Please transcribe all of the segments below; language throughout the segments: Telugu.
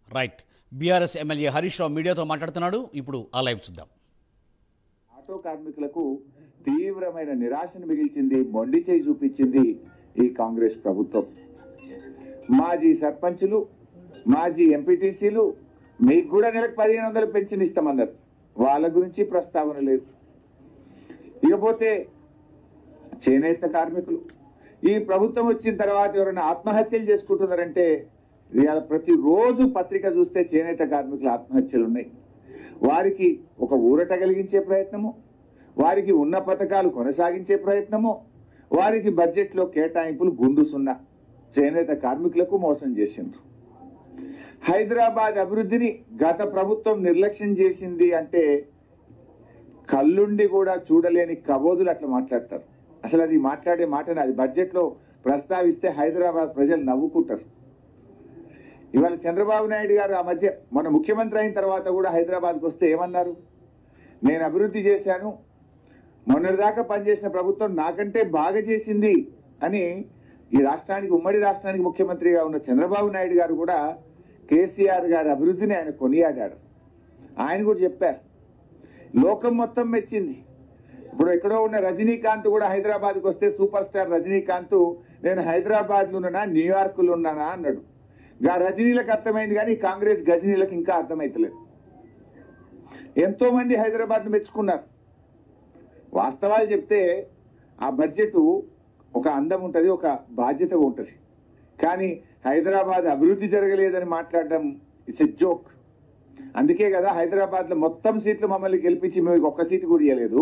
రైట్ బీఆర్ఎస్ ఎమ్మెల్యే హరీష్ రావు మీడియాతో మాట్లాడుతున్నాడు ఇప్పుడు ఆ లైవ్ చూద్దాం ఆటో కార్మికులకు తీవ్రమైన నిరాశను మిగిల్చింది మొండి చేయి చూపించింది ఈ కాంగ్రెస్ ప్రభుత్వం మాజీ సర్పంచులు మాజీ ఎంపీటీసీలు మీకు కూడా నెలకు పదిహేను వందలు పెన్షన్ ఇస్తామన్నారు వాళ్ళ గురించి ప్రస్తావన లేదు ఇకపోతే చేనేత కార్మికులు ఈ ప్రభుత్వం వచ్చిన తర్వాత ఎవరైనా ఆత్మహత్యలు చేసుకుంటున్నారంటే ఇవాళ ప్రతిరోజు పత్రిక చూస్తే చేనేత కార్మికుల ఆత్మహత్యలు ఉన్నాయి వారికి ఒక ఊరట కలిగించే ప్రయత్నము వారికి ఉన్న పథకాలు కొనసాగించే ప్రయత్నము వారికి బడ్జెట్లో కేటాయింపులు గుండు సున్నా చేనేత కార్మికులకు మోసం చేసిండ్రు హైదరాబాద్ అభివృద్ధిని గత ప్రభుత్వం నిర్లక్ష్యం చేసింది అంటే కళ్ళుండి కూడా చూడలేని కబోదులు అట్లా మాట్లాడతారు అసలు అది మాట్లాడే మాటని అది బడ్జెట్లో ప్రస్తావిస్తే హైదరాబాద్ ప్రజలు నవ్వుకుంటారు ఇవాళ చంద్రబాబు నాయుడు గారు ఆ మధ్య మన ముఖ్యమంత్రి అయిన తర్వాత కూడా హైదరాబాద్కి వస్తే ఏమన్నారు నేను అభివృద్ధి చేశాను మొన్నటిదాకా పనిచేసిన ప్రభుత్వం నాకంటే బాగా చేసింది అని ఈ రాష్ట్రానికి ఉమ్మడి రాష్ట్రానికి ముఖ్యమంత్రిగా ఉన్న చంద్రబాబు నాయుడు గారు కూడా కేసీఆర్ గారి అభివృద్ధిని ఆయన కొనియాడారు ఆయన కూడా చెప్పారు లోకం మొత్తం మెచ్చింది ఇప్పుడు ఎక్కడో ఉన్న రజనీకాంత్ కూడా హైదరాబాద్కి వస్తే సూపర్ స్టార్ రజనీకాంత్ నేను హైదరాబాద్లో ఉన్నానా న్యూయార్క్లో ఉన్నానా అన్నాడు గా రజనీలకు అర్థమైంది కానీ ఈ కాంగ్రెస్ గజనీలకు ఇంకా అర్థమైతలేదు ఎంతో మంది హైదరాబాద్ మెచ్చుకున్నారు వాస్తవాలు చెప్తే ఆ బడ్జెట్ ఒక అందం ఉంటుంది ఒక బాధ్యత ఉంటుంది కానీ హైదరాబాద్ అభివృద్ధి జరగలేదని మాట్లాడడం ఇట్స్ ఎ జోక్ అందుకే కదా హైదరాబాద్ లో మొత్తం సీట్లు మమ్మల్ని గెలిపించి మేము ఒక్క సీటు కూడా ఇవ్వలేదు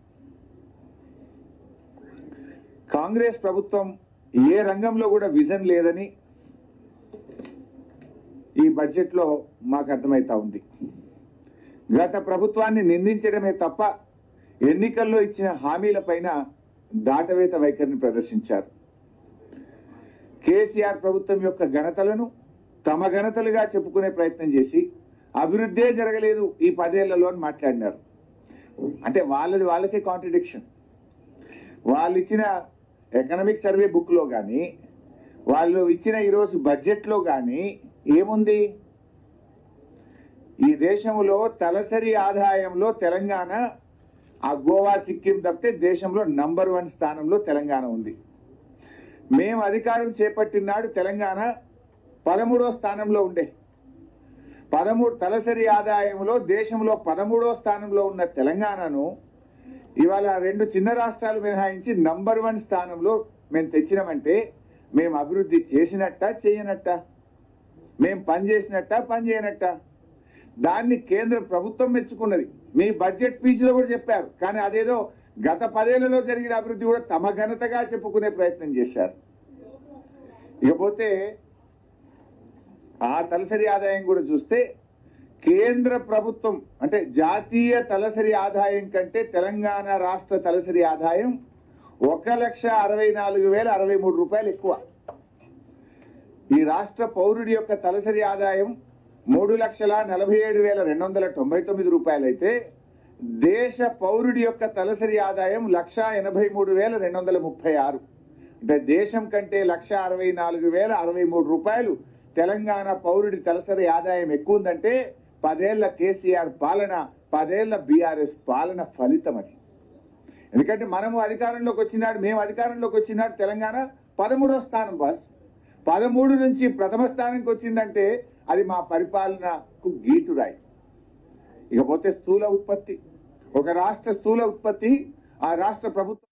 కాంగ్రెస్ ప్రభుత్వం ఏ రంగంలో కూడా విజన్ లేదని ఈ బడ్జెట్ లో మాకు అర్థమైతా ఉంది గత ప్రభుత్వాన్ని నిందించడమే తప్ప ఎన్నికల్లో ఇచ్చిన హామీలపైన దాటవేత వైఖరిని ప్రదర్శించారు కేసీఆర్ ప్రభుత్వం యొక్క ఘనతలను తమ ఘనతలుగా చెప్పుకునే ప్రయత్నం చేసి అభివృద్ధే జరగలేదు ఈ పదేళ్లలో అని మాట్లాడినారు అంటే వాళ్ళది వాళ్ళకే కాంట్రడిక్షన్ వాళ్ళు ఇచ్చిన ఎకనామిక్ సర్వే బుక్ లో కానీ వాళ్ళు ఇచ్చిన ఈరోజు బడ్జెట్ లో కానీ ఏముంది ఈ దేశంలో తలసరి ఆదాయంలో తెలంగాణ ఆ గోవా సిక్కిం తప్పితే దేశంలో నంబర్ వన్ స్థానంలో తెలంగాణ ఉంది మేము అధికారం చేపట్టిన నాడు తెలంగాణ పదమూడో స్థానంలో ఉండే పదమూడు తలసరి ఆదాయంలో దేశంలో పదమూడో స్థానంలో ఉన్న తెలంగాణను ఇవాళ రెండు చిన్న రాష్ట్రాలు మినహాయించి నంబర్ వన్ స్థానంలో మేము తెచ్చినామంటే మేము అభివృద్ధి చేసినట్ట చేయనట్ట మేము పని చేసినట్ట పని చేయనట్ట దాన్ని కేంద్ర ప్రభుత్వం మెచ్చుకున్నది మీ బడ్జెట్ స్పీచ్ లో కూడా చెప్పారు కానీ అదేదో గత పదేళ్లలో జరిగిన అభివృద్ధి కూడా తమ ఘనతగా చెప్పుకునే ప్రయత్నం చేశారు ఇకపోతే ఆ తలసరి ఆదాయం కూడా చూస్తే కేంద్ర ప్రభుత్వం అంటే జాతీయ తలసరి ఆదాయం కంటే తెలంగాణ రాష్ట్ర తలసరి ఆదాయం ఒక లక్ష అరవై నాలుగు వేల అరవై మూడు రూపాయలు ఎక్కువ ఈ రాష్ట్ర పౌరుడి యొక్క తలసరి ఆదాయం మూడు లక్షల నలభై ఏడు వేల రెండు వందల తొంభై తొమ్మిది రూపాయలు అయితే దేశ పౌరుడి యొక్క తలసరి ఆదాయం లక్ష ఎనభై మూడు వేల రెండు వందల ముప్పై ఆరు అంటే దేశం కంటే లక్ష అరవై నాలుగు వేల అరవై మూడు రూపాయలు తెలంగాణ పౌరుడి తలసరి ఆదాయం ఎక్కువ ఉందంటే పదేళ్ల కేసీఆర్ పాలన పదేళ్ల బీఆర్ఎస్ పాలన ఫలితం అది ఎందుకంటే మనము అధికారంలోకి వచ్చినాడు మేము అధికారంలోకి వచ్చినాడు తెలంగాణ పదమూడో స్థానం బాస్ పదమూడు నుంచి ప్రథమ స్థానానికి వచ్చిందంటే అది మా పరిపాలనకు గీటురాయి ఇకపోతే స్థూల ఉత్పత్తి ఒక రాష్ట్ర స్థూల ఉత్పత్తి ఆ రాష్ట్ర ప్రభుత్వం